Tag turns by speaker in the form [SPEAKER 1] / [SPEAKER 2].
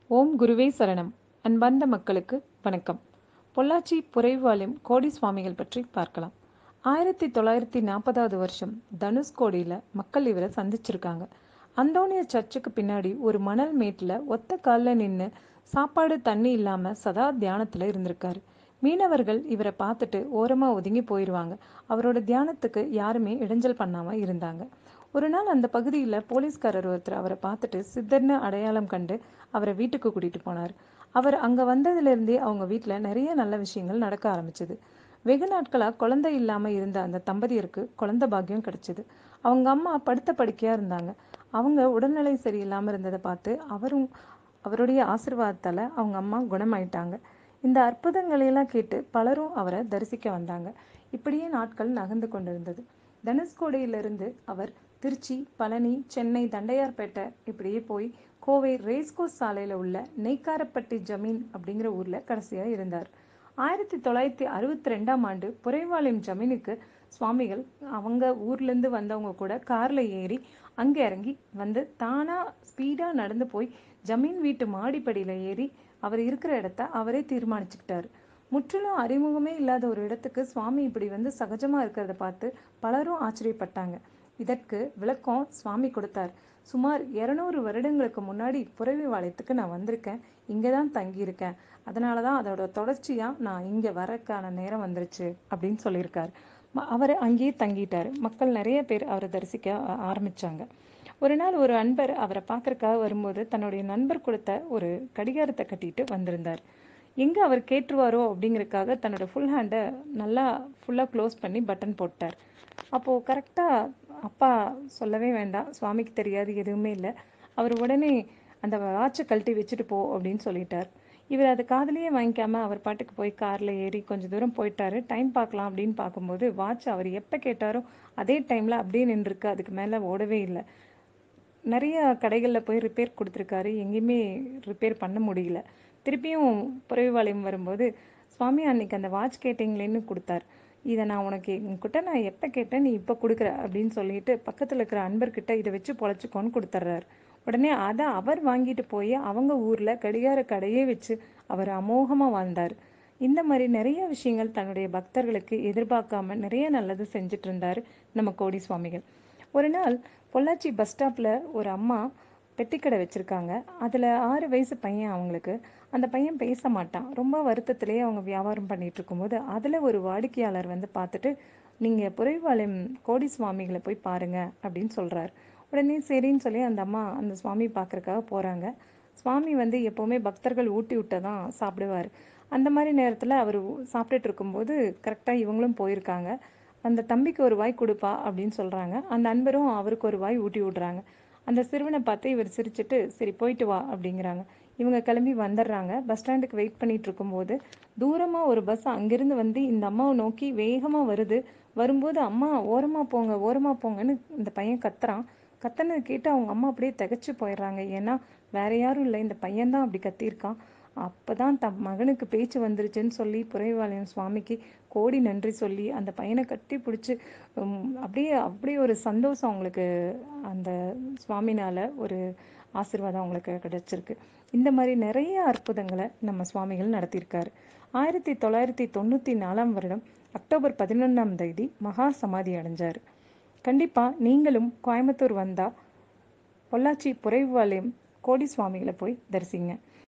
[SPEAKER 1] ஓம் குருவே சரணம் அன்பார்ந்த மக்களுக்கு வணக்கம் பொள்ளாச்சி புரைவாளையம் கோடி சுவாமிகள் பற்றி பார்க்கலாம் ஆயிரத்தி தொள்ளாயிரத்தி நாற்பதாவது வருஷம் தனுஷ்கோடியில் மக்கள் இவரை சந்திச்சிருக்காங்க அந்தோனிய சர்ச்சுக்கு பின்னாடி ஒரு மணல் மேட்டில் ஒத்த காலில் நின்று சாப்பாடு தண்ணி இல்லாமல் சதா தியானத்தில் இருந்திருக்காரு மீனவர்கள் இவரை பார்த்துட்டு ஓரமாக ஒதுங்கி போயிடுவாங்க அவரோட தியானத்துக்கு யாருமே இடைஞ்சல் பண்ணாமல் இருந்தாங்க ஒரு நாள் அந்த பகுதியில் போலீஸ்காரர் ஒருத்தர் அவரை பார்த்துட்டு சித்தர்னு அடையாளம் கண்டு அவரை வீட்டுக்கு கூட்டிகிட்டு போனார் அவர் அங்கே வந்ததுலேருந்தே அவங்க வீட்டில் நிறைய நல்ல விஷயங்கள் நடக்க ஆரம்பிச்சது வெகு நாட்களாக குழந்தை இல்லாமல் இருந்த அந்த தம்பதியருக்கு குழந்தை பாக்கியம் கிடைச்சிது அவங்க அம்மா படுத்த படுக்கையாக இருந்தாங்க அவங்க உடல்நிலை சரியில்லாமல் இருந்ததை பார்த்து அவரும் அவருடைய ஆசிர்வாதத்தால் அவங்க அம்மா குணமாயிட்டாங்க இந்த அற்புதங்களையெல்லாம் கேட்டு பலரும் அவரை தரிசிக்க வந்தாங்க இப்படியே நாட்கள் நகர்ந்து கொண்டிருந்தது தனுஷ்கோடியிலிருந்து அவர் திருச்சி பழனி சென்னை தண்டையார்பேட்டை இப்படியே போய் கோவை ரேஸ்கோஸ் சாலையில் உள்ள நெய்க்காரப்பட்டி ஜமீன் அப்படிங்கிற ஊரில் கடைசியாக இருந்தார் ஆயிரத்தி தொள்ளாயிரத்தி அறுபத்தி ரெண்டாம் ஆண்டு புரைவாளையம் ஜமீனுக்கு சுவாமிகள் அவங்க ஊர்லேருந்து வந்தவங்க கூட காரில் ஏறி அங்கே இறங்கி வந்து தானாக ஸ்பீடாக நடந்து போய் ஜமீன் வீட்டு மாடிப்படியில் ஏறி அவர் இருக்கிற இடத்த அவரே தீர்மானிச்சுக்கிட்டாரு முற்றிலும் அறிமுகமே இல்லாத ஒரு இடத்துக்கு சுவாமி இப்படி வந்து சகஜமாக இருக்கிறத பார்த்து பலரும் ஆச்சரியப்பட்டாங்க இதற்கு விளக்கம் சுவாமி கொடுத்தார் சுமார் இரநூறு வருடங்களுக்கு முன்னாடி புறவி வாளையத்துக்கு நான் வந்திருக்கேன் இங்கே தான் தங்கியிருக்கேன் அதனால தான் அதோட தொடர்ச்சியாக நான் இங்கே வரக்கான நேரம் வந்துருச்சு அப்படின்னு சொல்லியிருக்கார் அவர் அங்கேயே தங்கிட்டார் மக்கள் நிறைய பேர் அவரை தரிசிக்க ஆரம்பித்தாங்க ஒரு நாள் ஒரு அன்பர் அவரை பார்க்கறக்காக வரும்போது தன்னுடைய நண்பர் கொடுத்த ஒரு கடிகாரத்தை கட்டிட்டு வந்திருந்தார் எங்கே அவர் கேட்டுருவாரோ அப்படிங்கிறதுக்காக தன்னோட ஃபுல் ஹேண்டை நல்லா ஃபுல்லாக க்ளோஸ் பண்ணி பட்டன் போட்டார் அப்போது கரெக்டாக அப்பா சொல்லவே வேண்டாம் சுவாமிக்கு தெரியாது எதுவுமே இல்லை அவர் உடனே அந்த வாட்சை கழட்டி வச்சுட்டு போ அப்படின்னு சொல்லிட்டார் இவர் அது காதலியே வாங்கிக்காம அவர் பாட்டுக்கு போய் காரில் ஏறி கொஞ்சம் தூரம் போயிட்டாரு டைம் பார்க்கலாம் அப்படின்னு பார்க்கும்போது வாட்ச் அவர் எப்போ கேட்டாரோ அதே டைமில் அப்படியே நின்றுருக்கு அதுக்கு மேலே ஓடவே இல்லை நிறைய கடைகளில் போய் ரிப்பேர் கொடுத்துருக்காரு எங்கேயுமே ரிப்பேர் பண்ண முடியல திருப்பியும் புறவிவாளையம் வரும்போது சுவாமி அன்னைக்கு அந்த வாட்ச் கேட்டிங்களேன்னு கொடுத்தார் இதை நான் உனக்கு என்கிட்ட நான் எப்போ கேட்டேன் நீ இப்போ கொடுக்குற அப்படின்னு சொல்லிட்டு பக்கத்தில் இருக்கிற அன்பர்கிட்ட இதை வச்சு பொழைச்சிக்கோன்னு கொடுத்துட்றாரு உடனே அதை அவர் வாங்கிட்டு போய் அவங்க ஊரில் கடிகார கடையே வச்சு அவர் அமோகமாக வாழ்ந்தார் இந்த மாதிரி நிறைய விஷயங்கள் தன்னுடைய பக்தர்களுக்கு எதிர்பார்க்காம நிறைய நல்லது செஞ்சுட்டு இருந்தார் நம்ம கோடி சுவாமிகள் ஒரு நாள் பொள்ளாச்சி பஸ் ஸ்டாப்பில் ஒரு அம்மா பெட்டிக்கடை வச்சுருக்காங்க அதில் ஆறு வயசு பையன் அவங்களுக்கு அந்த பையன் பேச மாட்டான் ரொம்ப வருத்தத்திலேயே அவங்க வியாபாரம் பண்ணிட்டு இருக்கும்போது அதில் ஒரு வாடிக்கையாளர் வந்து பார்த்துட்டு நீங்கள் புரைவாளையம் கோடி சுவாமிகளை போய் பாருங்க அப்படின்னு சொல்கிறார் உடனே சரின்னு சொல்லி அந்த அம்மா அந்த சுவாமி பார்க்குறக்காக போகிறாங்க சுவாமி வந்து எப்போவுமே பக்தர்கள் ஊட்டி விட்ட தான் சாப்பிடுவார் அந்த மாதிரி நேரத்தில் அவர் சாப்பிட்டுட்டு இருக்கும்போது கரெக்டாக இவங்களும் போயிருக்காங்க அந்த தம்பிக்கு ஒரு வாய் கொடுப்பா அப்படின்னு சொல்கிறாங்க அந்த அன்பரும் அவருக்கு ஒரு வாய் ஊட்டி விடுறாங்க அந்த சிறுவனை பார்த்து இவர் சிரிச்சிட்டு சரி போயிட்டு வா அப்படிங்கிறாங்க இவங்க கிளம்பி வந்துடுறாங்க பஸ் ஸ்டாண்டுக்கு வெயிட் பண்ணிட்டு இருக்கும்போது தூரமாக ஒரு பஸ் அங்கிருந்து வந்து இந்த அம்மாவை நோக்கி வேகமாக வருது வரும்போது அம்மா ஓரமாக போங்க ஓரமாக போங்கன்னு இந்த பையன் கத்துறான் கத்தனது கேட்டு அவங்க அம்மா அப்படியே திகச்சு போயிடுறாங்க ஏன்னா வேற யாரும் இல்லை இந்த பையன்தான் அப்படி கத்தியிருக்கான் அப்பதான் தம் மகனுக்கு பேச்சு வந்துருச்சுன்னு சொல்லி புரைவாளையம் சுவாமிக்கு கோடி நன்றி சொல்லி அந்த பையனை கட்டி பிடிச்சி அப்படியே அப்படியே ஒரு சந்தோஷம் அவங்களுக்கு அந்த சுவாமினால ஒரு ஆசிர்வாதம் அவங்களுக்கு கிடைச்சிருக்கு இந்த மாதிரி நிறைய அற்புதங்களை நம்ம சுவாமிகள் நடத்தியிருக்காரு ஆயிரத்தி தொள்ளாயிரத்தி தொண்ணூற்றி நாலாம் வருடம் அக்டோபர் பதினொன்றாம் தேதி மகா சமாதி அடைஞ்சார் கண்டிப்பாக நீங்களும் கோயம்புத்தூர் வந்தால் பொள்ளாச்சி புரைவாளையம் கோடி சுவாமிகளை போய் தரிசிங்க